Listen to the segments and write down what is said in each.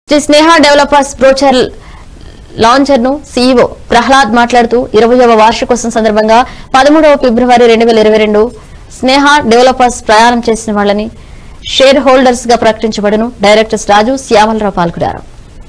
Shri Sneha developers brochure launcher ను CEO Prahlad మాట్లాడుతూ ఇరవయవ వార్షికోత్సవం సందర్భంగా పదమూడవ ఫిబ్రవరి రెండు వేల ఇరవై రెండు స్నేహ డెవలపర్స్ ప్రయాణం చేసిన వాళ్ళని షేర్ హోల్డర్స్ గా ప్రకటించబడను డైరెక్టర్స్ రాజు శ్యామలరావు పాల్గొన్నారు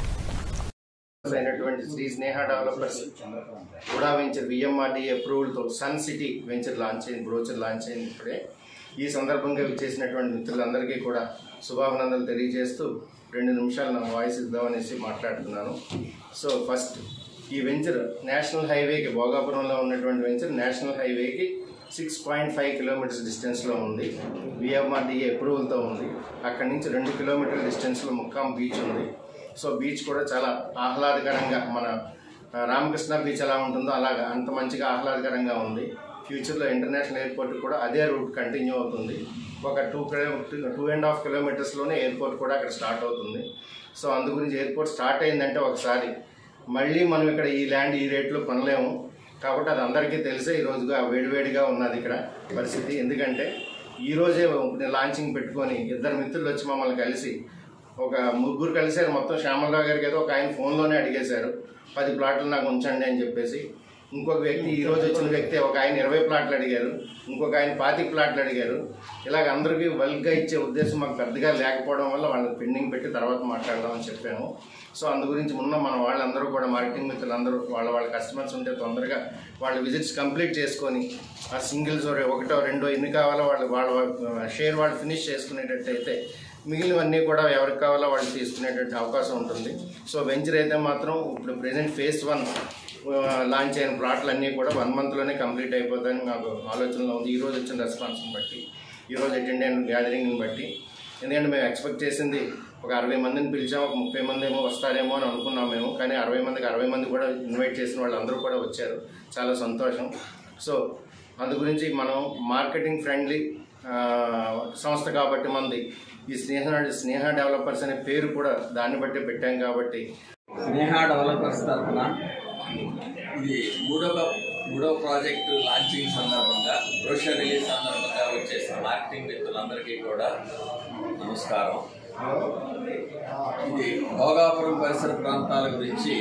అయినటువంటి శ్రీ స్నేహ డెవలపర్స్ కూడా వెంచర్ విఎంఆర్డి అప్రూవల్ తో సన్ సిటీ వెంచర్ లాంచ్ అయింది బ్రోచర్ లాంచ్ అయింది ఇప్పుడే ఈ సందర్భంగా విచ్చేసినటువంటి మిత్రులందరికీ కూడా శుభాభినందనలు తెలియజేస్తూ రెండు నిమిషాలు నా వాయిస్ ఇద్దామనేసి మాట్లాడుతున్నాను సో ఫస్ట్ ఈ వెంచర్ నేషనల్ హైవేకి భోగాపురంలో ఉన్నటువంటి వెంచర్ నేషనల్ హైవేకి సిక్స్ పాయింట్ ఫైవ్ కిలోమీటర్స్ డిస్టెన్స్లో ఉంది విఎంఆర్డిఏ అప్రూవల్తో ఉంది అక్కడి నుంచి రెండు కిలోమీటర్ల డిస్టెన్స్లో ముక్కాం బీచ్ ఉంది సో బీచ్ కూడా చాలా ఆహ్లాదకరంగా మన ఆ, రామకృష్ణ బీచ్ ఎలా ఉంటుందో అలాగా అంత మంచిగా ఆహ్లాదకరంగా ఉంది ఫ్యూచర్లో ఇంటర్నేషనల్ ఎయిర్పోర్ట్ కూడా అదే రూట్ కంటిన్యూ అవుతుంది ఒక two kilo two and half కిలోమీటర్స్లోనే ఎయిర్పోర్ట్ కూడా అక్కడ స్టార్ట్ అవుతుంది సో అందు గురించి ఎయిర్పోర్ట్ స్టార్ట్ అయిందంటే ఒకసారి మళ్ళీ మనం ఇక్కడ ఈ ల్యాండ్ ఈ రేట్లో కొనలేము కాబట్టి అది అందరికీ తెలిసే ఈ రోజుగా వేడివేడిగా ఉన్నది ఇక్కడ పరిస్థితి ఎందుకంటే ఈ రోజే లాంచింగ్ పెట్టుకొని ఇద్దరు మిత్రులు వచ్చి మమ్మల్ని కలిసి ఒక ముగ్గురు కలిసారు మొత్తం శ్యామలరావు గారికి ఏదో ఒక ఆయన ఫోన్లోనే అడిగేశారు పది ప్లాట్లు నాకు ఉంచండి అని చెప్పేసి ఇంకొక వ్యక్తి ఈ రోజు వచ్చిన వ్యక్తి ఒక ఆయన ఇరవై ప్లాట్లు అడిగారు ఇంకొక ఆయన పాతిక ప్లాట్లు అడిగారు ఇలాగ అందరికీ బల్క్గా ఇచ్చే ఉద్దేశం మాకు పెద్దగా లేకపోవడం వల్ల వాళ్ళని పెండింగ్ పెట్టి తర్వాత మాట్లాడదామని చెప్పాము సో అందు గురించి ఉన్న మన వాళ్ళందరూ కూడా మార్కెటింగ్ మిత్రులందరూ వాళ్ళ వాళ్ళ కస్టమర్స్ ఉంటే తొందరగా వాళ్ళ విజిట్స్ కంప్లీట్ చేసుకొని ఆ సింగిల్స్ ఒకటో రెండో ఎన్ని కావాలో వాళ్ళు వాళ్ళ షేర్ వాళ్ళు ఫినిష్ చేసుకునేటట్టయితే మిగిలినవన్నీ కూడా ఎవరికి కావాలో వాళ్ళు తీసుకునేటువంటి అవకాశం ఉంటుంది సో వెంచర్ అయితే మాత్రం ఇప్పుడు ప్రెసెంట్ ఫేస్ వన్ లాంచ్ అయిన ప్లాట్లు అన్నీ కూడా వన్ మంత్లోనే కంప్లీట్ అయిపోతాయని మాకు ఆలోచనలో ఉంది ఈ రోజు వచ్చిన రెస్పాన్స్ని బట్టి ఈ రోజు అటెండ్ అయిన గ్యాదరింగ్ని బట్టి ఎందుకంటే మేము ఎక్స్పెక్ట్ చేసింది ఒక అరవై మందిని పిలిచాం ఒక ముప్పై మంది ఏమో వస్తారేమో అని అనుకున్నాం మేము కానీ అరవై మందికి అరవై మంది కూడా ఇన్వైట్ చేసిన వాళ్ళందరూ కూడా వచ్చారు చాలా సంతోషం సో అందు గురించి మనం మార్కెటింగ్ ఫ్రెండ్లీ సంస్థ కాబట్టి మనది ఈ స్నేహ స్నేహ డెవలపర్స్ అనే పేరు కూడా దాన్ని బట్టి పెట్టాం కాబట్టి స్నేహ డెవలపర్స్ తరఫున ఇది మూడవ మూడవ ప్రాజెక్టు లాంచింగ్ సందర్భంగా బ్రోషర్ రిలీజ్ సందర్భంగా వచ్చేసిన మార్కెటింగ్ మిత్రులందరికీ కూడా నమస్కారం ఇది భోగాపురం పరిసర ప్రాంతాల గురించి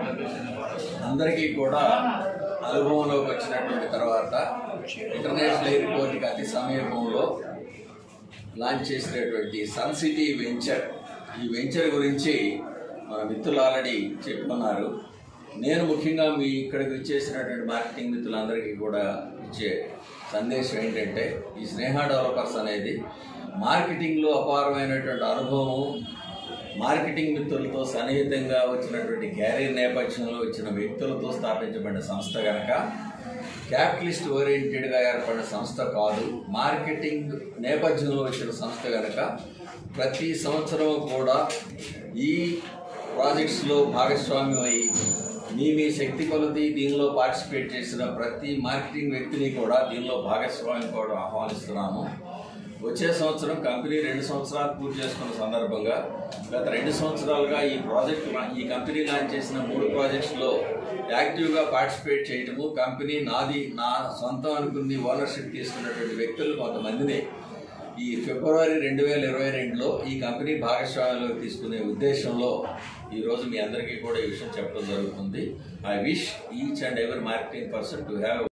అందరికీ కూడా అనుభవంలోకి వచ్చినటువంటి తర్వాత ఇంటర్నేషనల్ ఎయిర్పోర్ట్కి అతి సమీపంలో లాంచ్ చేసినటువంటి సన్ సిటీ వెంచర్ ఈ వెంచర్ గురించి మన మిత్రులు ఆల్రెడీ చెప్పుకున్నారు నేను ముఖ్యంగా మీ ఇక్కడికి వచ్చేసినటువంటి మార్కెటింగ్ మిత్రులందరికీ కూడా ఇచ్చే సందేశం ఏంటంటే ఈ స్నేహ డెవలపర్స్ అనేది మార్కెటింగ్లో అపారమైనటువంటి అనుభవము మార్కెటింగ్ మిత్రులతో సన్నిహితంగా వచ్చినటువంటి క్యారియర్ నేపథ్యంలో వచ్చిన వ్యక్తులతో స్థాపించబడిన సంస్థ కనుక క్యాపిటలిస్ట్ ఓరియంటెడ్గా ఏర్పడిన సంస్థ కాదు మార్కెటింగ్ నేపథ్యంలో వచ్చిన సంస్థ కనుక ప్రతి సంవత్సరం కూడా ఈ ప్రాజెక్ట్స్లో భాగస్వామ్యం అయ్యి మీ మీ శక్తి కొలది దీనిలో పార్టిసిపేట్ చేసిన ప్రతి మార్కెటింగ్ వ్యక్తిని కూడా దీనిలో భాగస్వామ్యం కూడా ఆహ్వానిస్తున్నాము వచ్చే సంవత్సరం కంపెనీ రెండు సంవత్సరాలు పూర్తి చేసుకున్న సందర్భంగా గత రెండు సంవత్సరాలుగా ఈ ప్రాజెక్ట్ లా- ఈ కంపెనీ లాంచ్ చేసిన మూడు ప్రాజెక్ట్స్లో యాక్టివ్గా పార్టిసిపేట్ చేయటము కంపెనీ నాది నా సొంతం అనుకుని ఓనర్షిప్ తీసుకున్నటువంటి వ్యక్తులు కొంతమందిని ఈ ఫిబ్రవరి రెండు వేల ఇరవై రెండులో ఈ కంపెనీ భాగస్వామ్యంలోకి తీసుకునే ఉద్దేశంలో ఈరోజు మీ అందరికీ కూడా ఈ విషయం చెప్పడం జరుగుతుంది I wish each and every marketing person to have